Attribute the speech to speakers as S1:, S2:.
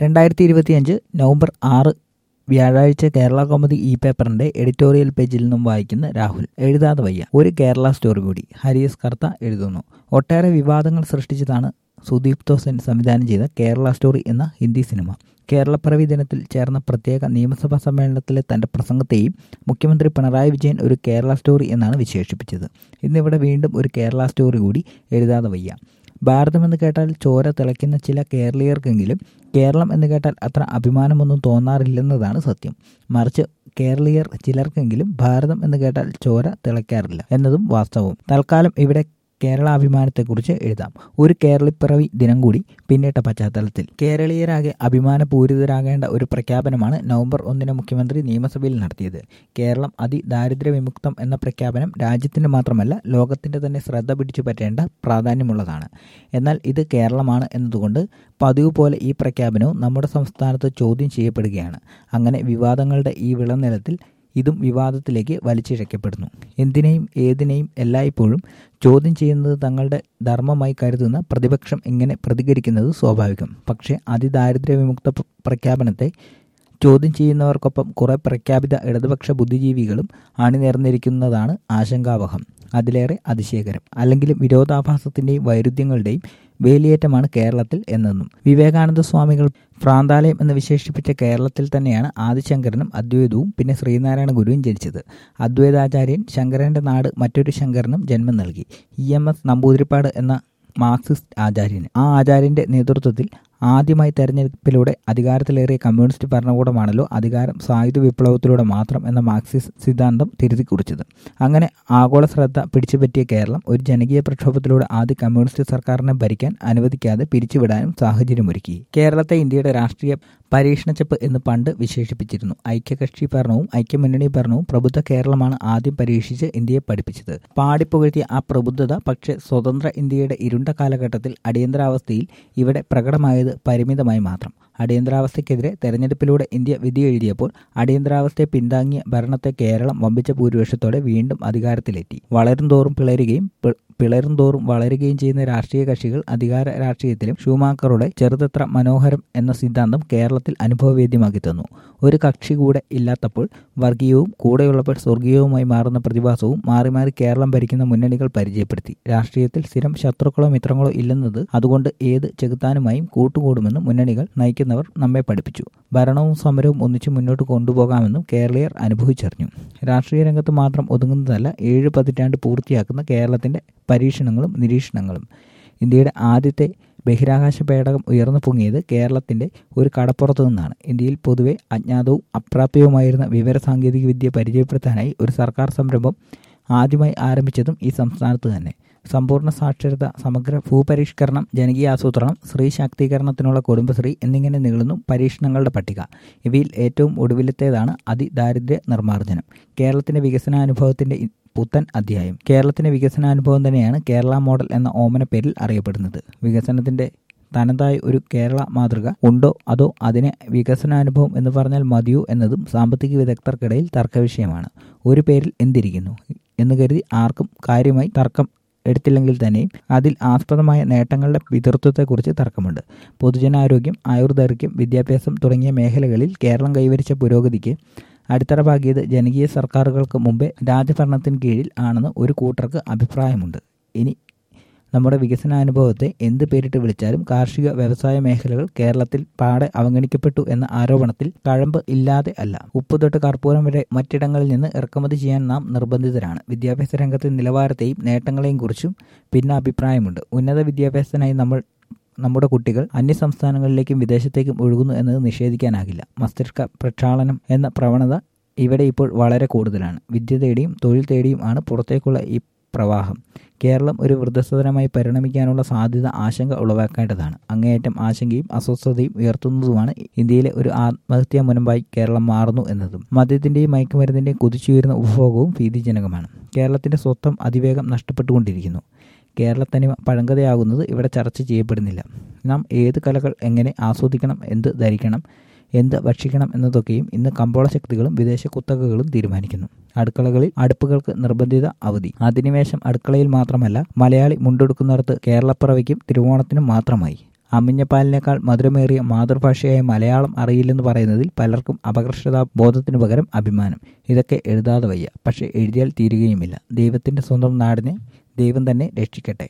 S1: രണ്ടായിരത്തി ഇരുപത്തിയഞ്ച് നവംബർ ആറ് വ്യാഴാഴ്ച കേരള കോമഡി ഇ പേപ്പറിന്റെ എഡിറ്റോറിയൽ പേജിൽ നിന്നും വായിക്കുന്ന രാഹുൽ എഴുതാതെ വയ്യ ഒരു കേരള സ്റ്റോറി കൂടി ഹരിയസ് കർത്ത എഴുതുന്നു ഒട്ടേറെ വിവാദങ്ങൾ സൃഷ്ടിച്ചതാണ് സുദീപ് തോസൻ സംവിധാനം ചെയ്ത കേരള സ്റ്റോറി എന്ന ഹിന്ദി സിനിമ കേരളപ്പിറവി ദിനത്തിൽ ചേർന്ന പ്രത്യേക നിയമസഭാ സമ്മേളനത്തിലെ തന്റെ പ്രസംഗത്തെയും മുഖ്യമന്ത്രി പിണറായി വിജയൻ ഒരു കേരള സ്റ്റോറി എന്നാണ് വിശേഷിപ്പിച്ചത് ഇന്നിവിടെ വീണ്ടും ഒരു കേരള സ്റ്റോറി കൂടി എഴുതാതെ വയ്യ ഭാരതമെന്ന് കേട്ടാൽ ചോര തിളയ്ക്കുന്ന ചില കേരളീയർക്കെങ്കിലും കേരളം എന്ന് കേട്ടാൽ അത്ര അഭിമാനമൊന്നും തോന്നാറില്ലെന്നതാണ് സത്യം മറിച്ച് കേരളീയർ ചിലർക്കെങ്കിലും ഭാരതം എന്ന് കേട്ടാൽ ചോര തിളയ്ക്കാറില്ല എന്നതും വാസ്തവവും തൽക്കാലം ഇവിടെ കേരള അഭിമാനത്തെക്കുറിച്ച് എഴുതാം ഒരു കേരളിപ്പിറവി ദിനം കൂടി പിന്നിട്ട പശ്ചാത്തലത്തിൽ കേരളീയരാകെ അഭിമാനപൂരിതരാകേണ്ട ഒരു പ്രഖ്യാപനമാണ് നവംബർ ഒന്നിന് മുഖ്യമന്ത്രി നിയമസഭയിൽ നടത്തിയത് കേരളം അതിദാരിദ്ര്യ വിമുക്തം എന്ന പ്രഖ്യാപനം രാജ്യത്തിന് മാത്രമല്ല ലോകത്തിന്റെ തന്നെ ശ്രദ്ധ പിടിച്ചു പറ്റേണ്ട പ്രാധാന്യമുള്ളതാണ് എന്നാൽ ഇത് കേരളമാണ് എന്നതുകൊണ്ട് പതിവ് പോലെ ഈ പ്രഖ്യാപനവും നമ്മുടെ സംസ്ഥാനത്ത് ചോദ്യം ചെയ്യപ്പെടുകയാണ് അങ്ങനെ വിവാദങ്ങളുടെ ഈ വിളനിലത്തിൽ ഇതും വിവാദത്തിലേക്ക് വലിച്ചിഴക്കപ്പെടുന്നു എന്തിനേയും ഏതിനേയും എല്ലായ്പ്പോഴും ചോദ്യം ചെയ്യുന്നത് തങ്ങളുടെ ധർമ്മമായി കരുതുന്ന പ്രതിപക്ഷം ഇങ്ങനെ പ്രതികരിക്കുന്നത് സ്വാഭാവികം പക്ഷേ അതിദാരിദ്ര്യ വിമുക്ത പ്രഖ്യാപനത്തെ ചോദ്യം ചെയ്യുന്നവർക്കൊപ്പം കുറെ പ്രഖ്യാപിത ഇടതുപക്ഷ ബുദ്ധിജീവികളും അണിനിരന്നിരിക്കുന്നതാണ് ആശങ്കാവഹം അതിലേറെ അതിശയകരം അല്ലെങ്കിലും വിരോധാഭാസത്തിന്റെയും വൈരുദ്ധ്യങ്ങളുടെയും വേലിയേറ്റമാണ് കേരളത്തിൽ എന്നെന്നും വിവേകാനന്ദ സ്വാമികൾ പ്രാന്താലയം എന്ന് വിശേഷിപ്പിച്ച കേരളത്തിൽ തന്നെയാണ് ആദിശങ്കരനും അദ്വൈതവും പിന്നെ ശ്രീനാരായണ ഗുരുവും ജനിച്ചത് അദ്വൈതാചാര്യൻ ശങ്കരന്റെ നാട് മറ്റൊരു ശങ്കരനും ജന്മം നൽകി ഇ എം എസ് നമ്പൂതിരിപ്പാട് എന്ന മാർക്സിസ്റ്റ് ആചാര്യന് ആ ആചാര്യന്റെ നേതൃത്വത്തിൽ ആദ്യമായി തെരഞ്ഞെടുപ്പിലൂടെ അധികാരത്തിലേറിയ കമ്മ്യൂണിസ്റ്റ് ഭരണകൂടമാണല്ലോ അധികാരം സായുധ വിപ്ലവത്തിലൂടെ മാത്രം എന്ന മാർക്സിസ്റ്റ് സിദ്ധാന്തം തിരുത്തി കുറിച്ചത് അങ്ങനെ ആഗോള ശ്രദ്ധ പിടിച്ചുപറ്റിയ കേരളം ഒരു ജനകീയ പ്രക്ഷോഭത്തിലൂടെ ആദ്യ കമ്മ്യൂണിസ്റ്റ് സർക്കാരിനെ ഭരിക്കാൻ അനുവദിക്കാതെ പിരിച്ചുവിടാനും സാഹചര്യമൊരുക്കി കേരളത്തെ ഇന്ത്യയുടെ രാഷ്ട്രീയ പരീക്ഷണച്ചപ്പ് എന്ന് പണ്ട് വിശേഷിപ്പിച്ചിരുന്നു ഐക്യകക്ഷി ഭരണവും ഐക്യമുന്നണി ഭരണവും പ്രബുദ്ധ കേരളമാണ് ആദ്യം പരീക്ഷിച്ച് ഇന്ത്യയെ പഠിപ്പിച്ചത് പാടിപ്പുകഴ്ത്തിയ ആ പ്രബുദ്ധത പക്ഷേ സ്വതന്ത്ര ഇന്ത്യയുടെ ഇരുണ്ട കാലഘട്ടത്തിൽ അടിയന്തരാവസ്ഥയിൽ ഇവിടെ പ്രകടമായത് പരിമിതമായി മാത്രം അടിയന്തരാവസ്ഥയ്ക്കെതിരെ തെരഞ്ഞെടുപ്പിലൂടെ ഇന്ത്യ വിധി എഴുതിയപ്പോൾ അടിയന്തരാവസ്ഥയെ പിന്താങ്ങിയ ഭരണത്തെ കേരളം വമ്പിച്ച ഭൂരിപക്ഷത്തോടെ വീണ്ടും അധികാരത്തിലെത്തി വളരും തോറും പിളരുകയും പിളരും തോറും വളരുകയും ചെയ്യുന്ന രാഷ്ട്രീയ കക്ഷികൾ അധികാര രാഷ്ട്രീയത്തിലും ഷൂമാക്കറുടെ ചെറുതത്ര മനോഹരം എന്ന സിദ്ധാന്തം കേരളത്തിൽ അനുഭവവേദ്യമാക്കി തന്നു ഒരു കക്ഷി കൂടെ ഇല്ലാത്തപ്പോൾ വർഗീയവും കൂടെയുള്ളപ്പോൾ സ്വർഗീയവുമായി മാറുന്ന പ്രതിഭാസവും മാറി മാറി കേരളം ഭരിക്കുന്ന മുന്നണികൾ പരിചയപ്പെടുത്തി രാഷ്ട്രീയത്തിൽ സ്ഥിരം ശത്രുക്കളോ മിത്രങ്ങളോ ഇല്ലെന്നത് അതുകൊണ്ട് ഏത് ചെകുത്താനുമായും കൂട്ടുകൂടുമെന്നും മുന്നണികൾ നയിക്കുന്നവർ നമ്മെ പഠിപ്പിച്ചു ഭരണവും സമരവും ഒന്നിച്ചു മുന്നോട്ട് കൊണ്ടുപോകാമെന്നും കേരളീയർ അനുഭവിച്ചറിഞ്ഞു രാഷ്ട്രീയ രംഗത്ത് മാത്രം ഒതുങ്ങുന്നതല്ല ഏഴ് പതിറ്റാണ്ട് പൂർത്തിയാക്കുന്ന കേരളത്തിന്റെ പരീക്ഷണങ്ങളും നിരീക്ഷണങ്ങളും ഇന്ത്യയുടെ ആദ്യത്തെ ബഹിരാകാശ പേടകം ഉയർന്നു പൊങ്ങിയത് കേരളത്തിന്റെ ഒരു കടപ്പുറത്തു നിന്നാണ് ഇന്ത്യയിൽ പൊതുവെ അജ്ഞാതവും അപ്രാപ്യവുമായിരുന്ന വിവര സാങ്കേതിക വിദ്യ പരിചയപ്പെടുത്താനായി ഒരു സർക്കാർ സംരംഭം ആദ്യമായി ആരംഭിച്ചതും ഈ സംസ്ഥാനത്ത് തന്നെ സമ്പൂർണ്ണ സാക്ഷരത സമഗ്ര ഭൂപരിഷ്കരണം ജനകീയ ആസൂത്രണം സ്ത്രീ ശാക്തീകരണത്തിനുള്ള കുടുംബശ്രീ എന്നിങ്ങനെ നീളുന്നു പരീക്ഷണങ്ങളുടെ പട്ടിക ഇവയിൽ ഏറ്റവും ഒടുവിലത്തേതാണ് അതിദാരിദ്ര്യ നിർമ്മാർജ്ജനം കേരളത്തിന്റെ വികസനാനുഭവത്തിന്റെ പുത്തൻ അധ്യായം കേരളത്തിന്റെ വികസനാനുഭവം തന്നെയാണ് കേരള മോഡൽ എന്ന ഓമന പേരിൽ അറിയപ്പെടുന്നത് വികസനത്തിന്റെ തനതായ ഒരു കേരള മാതൃക ഉണ്ടോ അതോ അതിനെ വികസനാനുഭവം എന്ന് പറഞ്ഞാൽ മതിയോ എന്നതും സാമ്പത്തിക വിദഗ്ധർക്കിടയിൽ തർക്കവിഷയമാണ് ഒരു പേരിൽ എന്തിരിക്കുന്നു എന്ന് കരുതി ആർക്കും കാര്യമായി തർക്കം എടുത്തില്ലെങ്കിൽ തന്നെയും അതിൽ ആസ്പദമായ നേട്ടങ്ങളുടെ പിതൃത്വത്തെക്കുറിച്ച് തർക്കമുണ്ട് പൊതുജനാരോഗ്യം ആയുർദൈർഘ്യം വിദ്യാഭ്യാസം തുടങ്ങിയ മേഖലകളിൽ കേരളം കൈവരിച്ച പുരോഗതിക്ക് അടിത്തറ പാകിയത് ജനകീയ സർക്കാരുകൾക്ക് മുമ്പേ രാജഭരണത്തിന് കീഴിൽ ആണെന്ന് ഒരു കൂട്ടർക്ക് അഭിപ്രായമുണ്ട് ഇനി നമ്മുടെ വികസനാനുഭവത്തെ എന്ത് പേരിട്ട് വിളിച്ചാലും കാർഷിക വ്യവസായ മേഖലകൾ കേരളത്തിൽ പാടെ അവഗണിക്കപ്പെട്ടു എന്ന ആരോപണത്തിൽ കഴമ്പ് ഇല്ലാതെ അല്ല ഉപ്പ് തൊട്ട് കർപ്പൂരം വരെ മറ്റിടങ്ങളിൽ നിന്ന് ഇറക്കുമതി ചെയ്യാൻ നാം നിർബന്ധിതരാണ് വിദ്യാഭ്യാസ രംഗത്തെ നിലവാരത്തെയും നേട്ടങ്ങളെയും കുറിച്ചും പിന്നെ അഭിപ്രായമുണ്ട് ഉന്നത വിദ്യാഭ്യാസത്തിനായി നമ്മൾ നമ്മുടെ കുട്ടികൾ അന്യ സംസ്ഥാനങ്ങളിലേക്കും വിദേശത്തേക്കും ഒഴുകുന്നു എന്നത് നിഷേധിക്കാനാകില്ല മസ്തിഷ്ക പ്രക്ഷാളനം എന്ന പ്രവണത ഇവിടെ ഇപ്പോൾ വളരെ കൂടുതലാണ് വിദ്യ തേടിയും തൊഴിൽ തേടിയും ആണ് പുറത്തേക്കുള്ള ഈ പ്രവാഹം കേരളം ഒരു വൃദ്ധസദനമായി പരിണമിക്കാനുള്ള സാധ്യത ആശങ്ക ഉളവാക്കേണ്ടതാണ് അങ്ങേയറ്റം ആശങ്കയും അസ്വസ്ഥതയും ഉയർത്തുന്നതുമാണ് ഇന്ത്യയിലെ ഒരു ആത്മഹത്യാ മുനമ്പായി കേരളം മാറുന്നു എന്നതും മദ്യത്തിന്റെയും മയക്കുമരുന്നിന്റെയും കുതിച്ചുയരുന്ന ഉപഭോഗവും ഭീതിജനകമാണ് കേരളത്തിന്റെ സ്വത്വം അതിവേഗം നഷ്ടപ്പെട്ടുകൊണ്ടിരിക്കുന്നു കേരളത്തനിമ പഴങ്കതയാകുന്നത് ഇവിടെ ചർച്ച ചെയ്യപ്പെടുന്നില്ല നാം ഏത് കലകൾ എങ്ങനെ ആസ്വദിക്കണം എന്ത് ധരിക്കണം എന്ത് ഭക്ഷിക്കണം എന്നതൊക്കെയും ഇന്ന് കമ്പോള ശക്തികളും വിദേശ കുത്തകകളും തീരുമാനിക്കുന്നു അടുക്കളകളിൽ അടുപ്പുകൾക്ക് നിർബന്ധിത അവധി അധിനിവേശം അടുക്കളയിൽ മാത്രമല്ല മലയാളി മുണ്ടെടുക്കുന്നിടത്ത് കേരളപ്പിറവിക്കും തിരുവോണത്തിനും മാത്രമായി അമ്മിഞ്ഞപ്പാലിനേക്കാൾ മധുരമേറിയ മാതൃഭാഷയായ മലയാളം അറിയില്ലെന്ന് പറയുന്നതിൽ പലർക്കും അപകർഷതാ ബോധത്തിനു പകരം അഭിമാനം ഇതൊക്കെ എഴുതാതെ വയ്യ പക്ഷെ എഴുതിയാൽ തീരുകയുമില്ല ദൈവത്തിന്റെ സ്വന്തം നാടിനെ ദൈവം തന്നെ രക്ഷിക്കട്ടെ